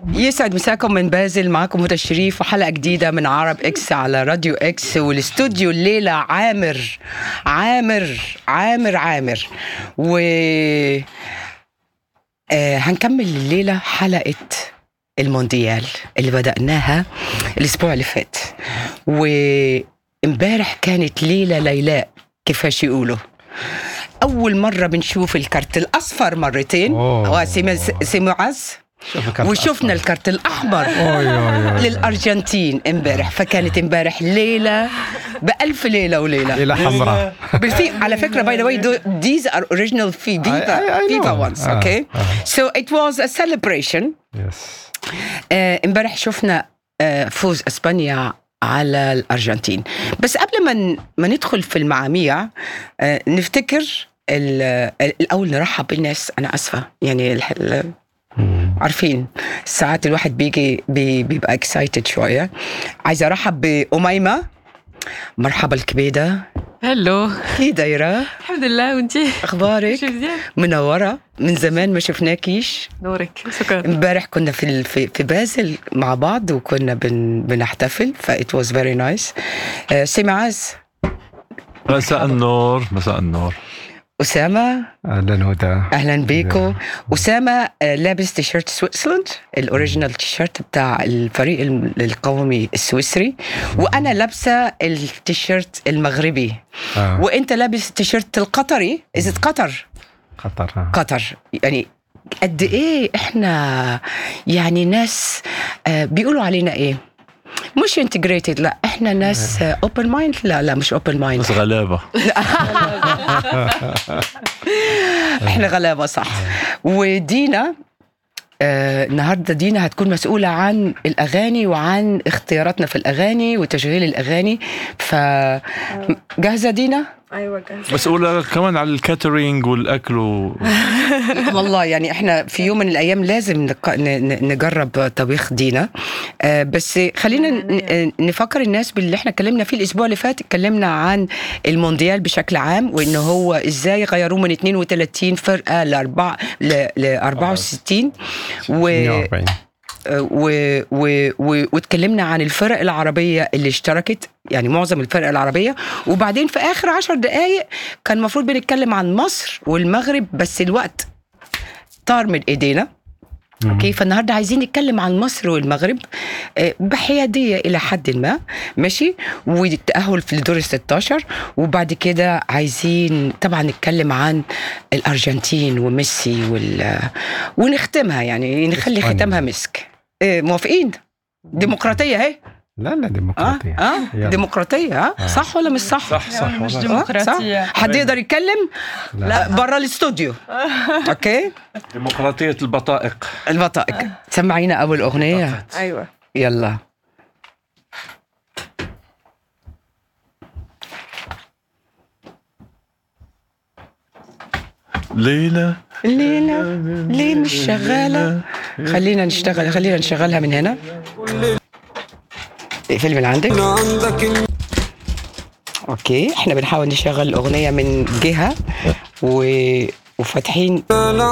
يسعد مساكم من بازل معكم هدى الشريف وحلقه جديده من عرب اكس على راديو اكس والاستوديو الليله عامر عامر عامر عامر و آه هنكمل الليله حلقه المونديال اللي بدأناها الأسبوع اللي فات وامبارح كانت ليلة ليلاء كيفاش يقولوا أول مرة بنشوف الكارت الأصفر مرتين أوه. وسيمعز وشفنا الكارت الأحمر أوي أوي أوي. للأرجنتين امبارح فكانت امبارح ليلة بألف ليلة وليلة ليلة حمراء بالفي على فكرة by the way do- these are original في I- FIFA I know. FIFA ones آه، okay آه. so it was a celebration يس آه، امبارح شفنا آه، فوز اسبانيا على الارجنتين بس قبل ما ن- ما ندخل في المعاميع آه، نفتكر ال- الاول نرحب بالناس انا اسفه يعني الح- ال- عارفين ساعات الواحد بيجي بي- بيبقى اكسايتد شويه عايزه ارحب باميمه مرحبا الكبيده هلو كي دايره الحمد لله وانتي اخبارك شو مزيان منوره من زمان ما شفناكيش نورك شكرا امبارح كنا في ال- في في بازل مع بعض وكنا بن بنحتفل ف it was very nice آه، سي معاذ مساء النور مساء النور أسامة أهلا هدى أهلا بيكو أسامة آه، لابس تيشيرت سويسرلاند الأوريجينال تيشيرت بتاع الفريق الم- القومي السويسري وأنا لابسة التيشيرت المغربي آه. وأنت لابس التيشيرت القطري إذا قطر قطر آه. قطر يعني قد ايه احنا يعني ناس آه، بيقولوا علينا ايه مش انتجريتد لا احنا ناس اوبن مايند لا لا مش اوبن مايند بس غلابه احنا غلابه صح ودينا آه النهارده دينا هتكون مسؤوله عن الاغاني وعن اختياراتنا في الاغاني وتشغيل الاغاني ف جاهزه دينا ايوه جاهزه مسؤولة كمان على الكاترينج والاكل و... والله يعني احنا في يوم من الايام لازم نق- ن- ن- نجرب طبيخ دينا آه، بس خلينا ن- نفكر الناس باللي احنا اتكلمنا فيه الاسبوع اللي فات اتكلمنا عن المونديال بشكل عام وان هو ازاي غيروه من 32 فرقه ل 4 ل 64 و 42 و و و واتكلمنا عن الفرق العربية اللي اشتركت يعني معظم الفرق العربية وبعدين في آخر عشر دقايق كان المفروض بنتكلم عن مصر والمغرب بس الوقت طار من ايدينا اوكي فالنهارده عايزين نتكلم عن مصر والمغرب آه، بحياديه الى حد ما ماشي والتاهل في الدور ال 16 وبعد كده عايزين طبعا نتكلم عن الارجنتين وميسي وال ونختمها يعني نخلي إسبانيا. ختامها مسك آه، موافقين ديمقراطيه اهي لا لا اه ديمقراطية اه يلا. ديمقراطيه اه صح ولا مش صح؟ صح صح مش والله. ديمقراطية. صح؟ حد يقدر يتكلم؟ لا برا الاستوديو اوكي ديمقراطية البطائق البطائق سمعينا اول اغنيه ايوه يلا ليلى لينا ليه مش شغالة خلينا نشتغل خلينا نشغلها من هنا اقفل من عندك اوكي احنا بنحاول نشغل الاغنية من جهة و... وفاتحين